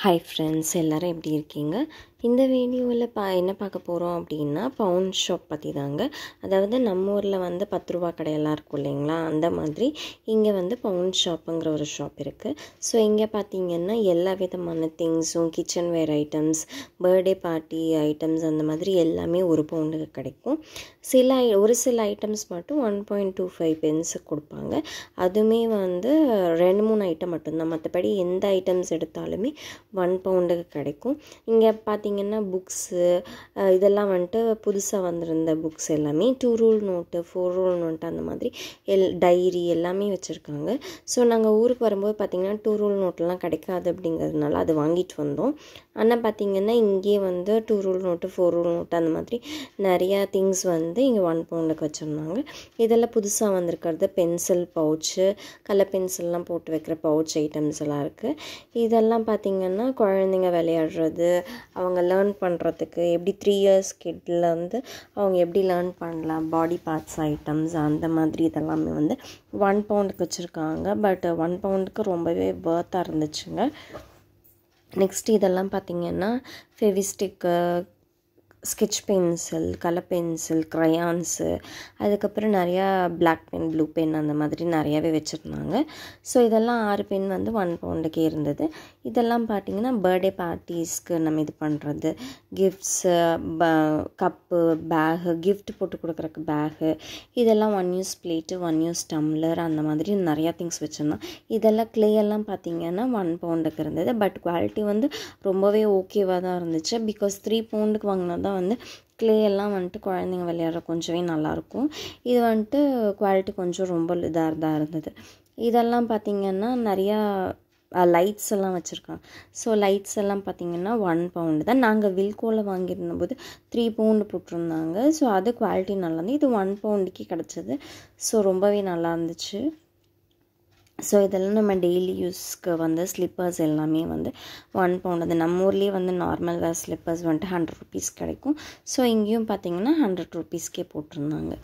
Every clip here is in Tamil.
ஹாய் ஃப்ரெண்ட்ஸ் எல்லோரும் எப்படி இருக்கீங்க இந்த வீடியோவில் பா என்ன பார்க்க போகிறோம் அப்படின்னா பவுன் ஷாப் பற்றி தாங்க அதாவது நம்ம ஊரில் வந்து பத்து ரூபா கடையெல்லாம் இருக்கும் இல்லைங்களா அந்த மாதிரி இங்கே வந்து பவுன் ஷாப்புங்கிற ஒரு ஷாப் இருக்குது ஸோ இங்கே பார்த்தீங்கன்னா எல்லா விதமான திங்ஸும் kitchenware items birthday party items அந்த மாதிரி எல்லாமே ஒரு பவுண்டுக்கு கிடைக்கும் சில ஐ- ஒரு சில ஐட்டம்ஸ் மட்டும் ஒன் பாயிண்ட் டூ ஃபைவ் பென்ஸுக்கு கொடுப்பாங்க அதுவுமே வந்து ரெண்டு மூணு ஐட்டம் மட்டும்தான் மற்றபடி எந்த ஐட்டம்ஸ் எடுத்தாலுமே ஒன் பவுண்டுக்கு கிடைக்கும் இங்கே பார்த்தீங்கன்னா புக்ஸு இதெல்லாம் வந்துட்டு புதுசாக வந்திருந்த புக்ஸ் எல்லாமே two rule note four rule note அந்த மாதிரி எல் டைரி எல்லாமே வச்சுருக்காங்க ஸோ நாங்கள் ஊருக்கு வரும்போது பார்த்தீங்கன்னா டூ ரூல் நோட்லாம் கிடைக்காது அப்படிங்கிறதுனால அது வாங்கிட்டு வந்தோம் ஆனால் பார்த்தீங்கன்னா இங்கேயே வந்து two rule note four rule note அந்த மாதிரி நிறையா திங்ஸ் வந்து இங்கே ஒன் பவுண்டுக்கு வச்சுருந்தாங்க இதெல்லாம் புதுசாக வந்திருக்கிறது பென்சில் பவுச்சு கலர் பென்சில்லாம் போட்டு வைக்கிற பவுச் ஐட்டம்ஸ் எல்லாம் இருக்குது இதெல்லாம் பார்த்திங்கன்னா குழந்தைங்க விளையாடுறது அவங்க லேர்ன் பண்ணுறதுக்கு எப்படி த்ரீ இயர்ஸ் கிட்டில் வந்து அவங்க எப்படி லேர்ன் பண்ணலாம் பாடி பார்ட்ஸ் ஐட்டம்ஸ் அந்த மாதிரி இதெல்லாமே வந்து ஒன் பவுண்டுக்கு வச்சுருக்காங்க பட் ஒன் பவுண்டுக்கு ரொம்பவே ஒர்த்தாக இருந்துச்சுங்க நெக்ஸ்ட் இதெல்லாம் பார்த்தீங்கன்னா Fevistik sketch pencil colour pencil crayons அதுக்கப்புறம் நிறையா பிளாக் பென் ப்ளூ பென் அந்த மாதிரி நிறையாவே வச்சுருந்தாங்க ஸோ இதெல்லாம் ஆறு பென் வந்து ஒன் பவுண்டுக்கே இருந்தது இதெல்லாம் பார்த்தீங்கன்னா பர்த்டே பார்ட்டிஸ்க்கு நம்ம இது பண்ணுறது கிஃப்ட்ஸு ப கப்பு பேகு gift போட்டு கொடுக்குறக்கு பேகு இதெல்லாம் one use plate one use tumbler அந்த மாதிரி நிறையா திங்ஸ் வச்சுருந்தோம் இதெல்லாம் clay எல்லாம் பார்த்தீங்கன்னா ஒன் பவுண்டுக்கு இருந்தது பட் குவாலிட்டி வந்து ரொம்பவே ஓகேவாக தான் இருந்துச்சு பிகாஸ் த்ரீ பவுண்டுக்கு வாங்கினா தான் வந்து clay எல்லாம் வந்துட்டு குழந்தைங்க விளையாடுற கொஞ்சமே நல்லாயிருக்கும் இது வந்துட்டு குவாலிட்டி கொஞ்சம் ரொம்ப இதாக தான் இருந்தது இதெல்லாம் பார்த்திங்கன்னா நிறையா லைட்ஸ் எல்லாம் வச்சுருக்காங்க ஸோ லைட்ஸ் எல்லாம் பார்த்திங்கன்னா ஒன் பவுண்டு தான் நாங்கள் வில்கோவில் வாங்கியிருந்த போது த்ரீ பவுண்டு போட்டிருந்தாங்க ஸோ அது குவாலிட்டி நல்லா இருந்தது இது ஒன் பவுண்டுக்கே கிடச்சிது ஸோ ரொம்பவே நல்லா இருந்துச்சு ஸோ இதெல்லாம் நம்ம டெய்லி யூஸ்க்கு வந்து ஸ்லிப்பர்ஸ் எல்லாமே வந்து ஒன் பவுண்ட் அது நம்ம ஊர்லேயே வந்து நார்மல் வேர் ஸ்லிப்பர்ஸ் வந்துட்டு ஹண்ட்ரட் ருபீஸ் கிடைக்கும் ஸோ இங்கேயும் பார்த்தீங்கன்னா ஹண்ட்ரட் ருபீஸ்க்கே போட்டிருந்தாங்க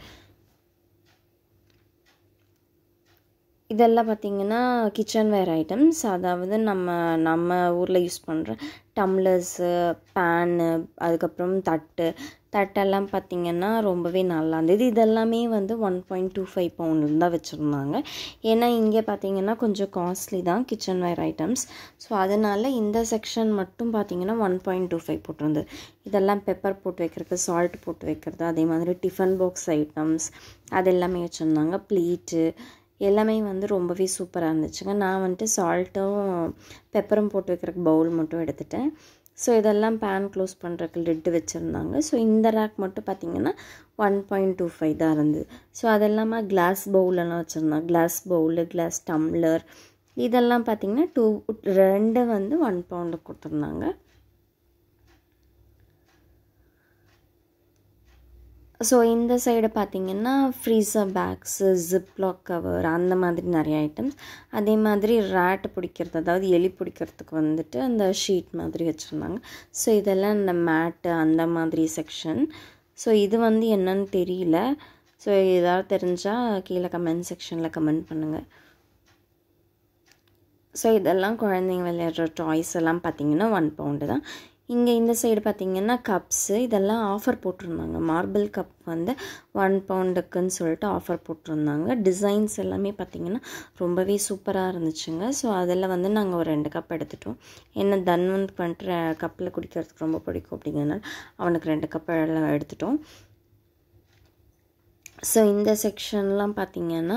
இதெல்லாம் பார்த்தீங்கன்னா கிச்சன் வேர் ஐட்டம்ஸ் அதாவது நம்ம நம்ம ஊரில் யூஸ் பண்ணுற டம்ளர்ஸு பேனு அதுக்கப்புறம் தட்டு தட்டெல்லாம் பார்த்திங்கன்னா ரொம்பவே நல்லா இருந்தது இதெல்லாமே வந்து one point two five pound தான் வச்சுருந்தாங்க ஏன்னா இங்கே பார்த்தீங்கன்னா கொஞ்சம் காஸ்ட்லி தான் கிச்சன் வேர் ஐட்டம்ஸ் ஸோ அதனால் இந்த செக்ஷன் மட்டும் பார்த்தீங்கன்னா ஒன் பாயிண்ட் டூ ஃபைவ் போட்டிருந்தது இதெல்லாம் பெப்பர் போட்டு வைக்கிறதுக்கு சால்ட் போட்டு வைக்கிறது அதே மாதிரி டிஃபன் பாக்ஸ் ஐட்டம்ஸ் அது எல்லாமே வச்சுருந்தாங்க ப்ளீட்டு எல்லாமே வந்து ரொம்பவே சூப்பராக இருந்துச்சுங்க நான் வந்துட்டு சால்ட்டும் பெப்பரும் போட்டு வைக்கிறதுக்கு பவுல் மட்டும் எடுத்துட்டேன் ஸோ இதெல்லாம் பேன் க்ளோஸ் பண்ணுறதுக்கு லிட்டு வச்சுருந்தாங்க ஸோ இந்த ரேக் மட்டும் பார்த்திங்கன்னா ஒன் பாயிண்ட் டூ ஃபைவ் தான் இருந்தது ஸோ அதெல்லாமல் கிளாஸ் பவுலெல்லாம் வச்சுருந்தாங்க கிளாஸ் பவுலு கிளாஸ் டம்ளர் இதெல்லாம் பார்த்திங்கன்னா டூ ரெண்டு வந்து ஒன் பவுண்டு கொடுத்துருந்தாங்க ஸோ இந்த சைடு பார்த்தீங்கன்னா ஃப்ரீசர் பேக்ஸு ஜிப்லாக் கவர் அந்த மாதிரி நிறைய ஐட்டம்ஸ் அதே மாதிரி ரேட் பிடிக்கிறது அதாவது எலி பிடிக்கிறதுக்கு வந்துட்டு அந்த ஷீட் மாதிரி வச்சுருந்தாங்க ஸோ இதெல்லாம் இந்த மேட்டு அந்த மாதிரி செக்ஷன் ஸோ இது வந்து என்னன்னு தெரியல ஸோ ஏதாவது தெரிஞ்சால் கீழே கமெண்ட் செக்ஷனில் கமெண்ட் பண்ணுங்கள் ஸோ இதெல்லாம் குழந்தைங்க விளையாடுற டாய்ஸ் எல்லாம் பார்த்தீங்கன்னா ஒன் பவுண்டு தான் இங்கே இந்த சைடு பார்த்தீங்கன்னா கப்ஸு இதெல்லாம் ஆஃபர் போட்டிருந்தாங்க மார்பிள் கப் வந்து ஒன் பவுண்டுக்குன்னு சொல்லிட்டு ஆஃபர் போட்டிருந்தாங்க டிசைன்ஸ் எல்லாமே பார்த்தீங்கன்னா ரொம்பவே சூப்பராக இருந்துச்சுங்க ஸோ அதில் வந்து நாங்கள் ஒரு ரெண்டு கப் எடுத்துட்டோம் ஏன்னா தன்வந்த் பண்ணிட்டு கப்பில் குடிக்கிறதுக்கு ரொம்ப பிடிக்கும் அப்படிங்கிறதுனால அவனுக்கு ரெண்டு கப் எடுத்துட்டோம் ஸோ இந்த செக்ஷன்லாம் பார்த்தீங்கன்னா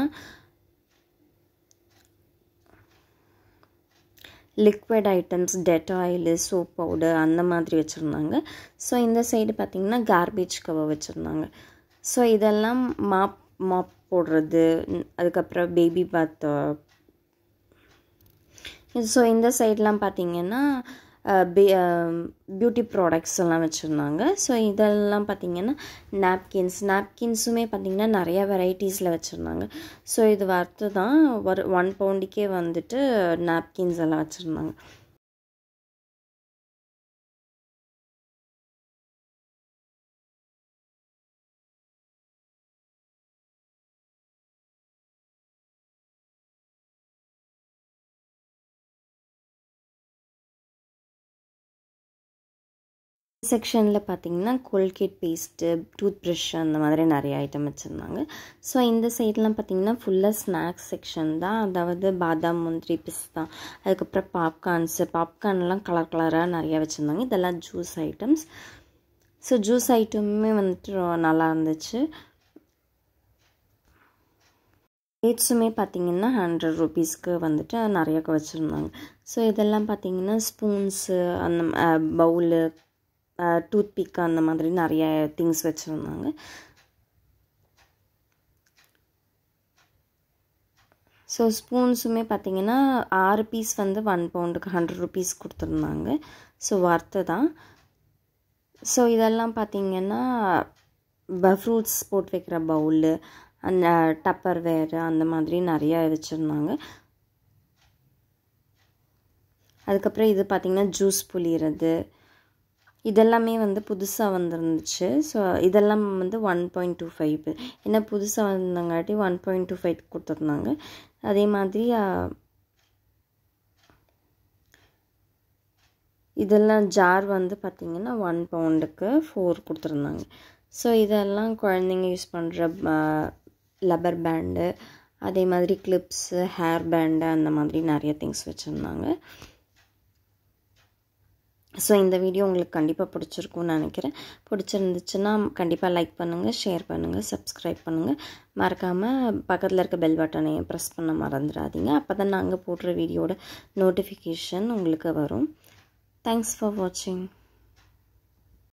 liquid items Dettol soap powder அந்த மாதிரி வச்சுருந்தாங்க ஸோ இந்த சைடு பார்த்திங்கன்னா கார்பேஜ் கவர் வச்சுருந்தாங்க ஸோ இதெல்லாம் மாப் மாப் போடுறது ம், அதுக்கப்புறம் பேபி பாத் ஸோ இந்த சைட்லாம் பார்த்தீங்கன்னா பியூட்டி ப்ராடக்ட்ஸ் எல்லாம் வச்சுருந்தாங்க ஸோ இதெல்லாம் பார்த்தீங்கன்னா நாப்கின்ஸ் நாப்கின்ஸுமே பார்த்தீங்கன்னா நிறைய வெரைட்டிஸில் வச்சுருந்தாங்க ஸோ இது வர்த்து தான் ஒரு ஒன் பவுண்டுக்கே வந்துட்டு நாப்கின்ஸ் எல்லாம் வச்சுருந்தாங்க செக்ஷனில் பார்த்தீங்கன்னா கோல்கேட் பேஸ்ட்டு டூத் ப்ரஷ் அந்த மாதிரி நிறைய ஐட்டம் வச்சுருந்தாங்க ஸோ இந்த சைட்லாம் பார்த்தீங்கன்னா ஃபுல்லாக ஸ்நாக்ஸ் செக்ஷன் தான் அதாவது பாதாம் முந்திரி பிஸ்தா அதுக்கப்புறம் பாப்கார்ன்ஸு பாப்கார்ன்லாம் கலர் கலராக நிறையா வச்சுருந்தாங்க இதெல்லாம் ஜூஸ் ஐட்டம்ஸ் ஸோ ஜூஸ் ஐட்டமுமே வந்துட்டு நல்லா இருந்துச்சு ரேட்ஸுமே பார்த்திங்கன்னா ஹண்ட்ரட் ருபீஸ்க்கு வந்துட்டு நிறையா வச்சுருந்தாங்க ஸோ இதெல்லாம் பார்த்திங்கன்னா ஸ்பூன்ஸு அந்த பவுலு டூத் பிக் அந்த மாதிரி நிறைய திங்ஸ் வச்சுருந்தாங்க ஸோ ஸ்பூன்ஸுமே பார்த்திங்கன்னா ஆறு பீஸ் வந்து ஒன் பவுண்டுக்கு ஹண்ட்ரட் ருபீஸ் கொடுத்துருந்தாங்க ஸோ ஒர்த்து தான் ஸோ இதெல்லாம் பார்த்திங்கன்னா ஃப்ரூட்ஸ் போட்டு வைக்கிற பவுலு அந்த டப்பர் வேறு அந்த மாதிரி நிறையா வச்சுருந்தாங்க அதுக்கப்புறம் இது பார்த்திங்கன்னா ஜூஸ் புளியறது இதெல்லாமே வந்து புதுசாக வந்துருந்துச்சு ஸோ இதெல்லாம் வந்து ஒன் பாயிண்ட் டூ ஃபைவ் ஏன்னா புதுசாக வந்தங்காட்டி ஒன் பாயிண்ட் டூ ஃபைவ் கொடுத்துருந்தாங்க அதே மாதிரி இதெல்லாம் ஜார் வந்து பார்த்திங்கன்னா ஒன் பவுண்டுக்கு ஃபோர் கொடுத்துருந்தாங்க ஸோ இதெல்லாம் குழந்தைங்க யூஸ் பண்ணுற லப்பர் பேண்டு அதே மாதிரி கிளிப்ஸு ஹேர் பேண்டு அந்த மாதிரி நிறைய திங்ஸ் வச்சுருந்தாங்க ஸோ இந்த வீடியோ உங்களுக்கு கண்டிப்பாக பிடிச்சிருக்கும்னு நினைக்கிறேன் பிடிச்சிருந்துச்சுன்னா கண்டிப்பாக லைக் பண்ணுங்கள் ஷேர் பண்ணுங்கள் சப்ஸ்கிரைப் பண்ணுங்கள் மறக்காமல் பக்கத்தில் இருக்க பெல் பட்டனையும் ப்ரெஸ் பண்ண மறந்துடாதீங்க அப்போ தான் நாங்கள் போடுற வீடியோட நோட்டிஃபிகேஷன் உங்களுக்கு வரும் தேங்க்ஸ் ஃபார் வாட்சிங்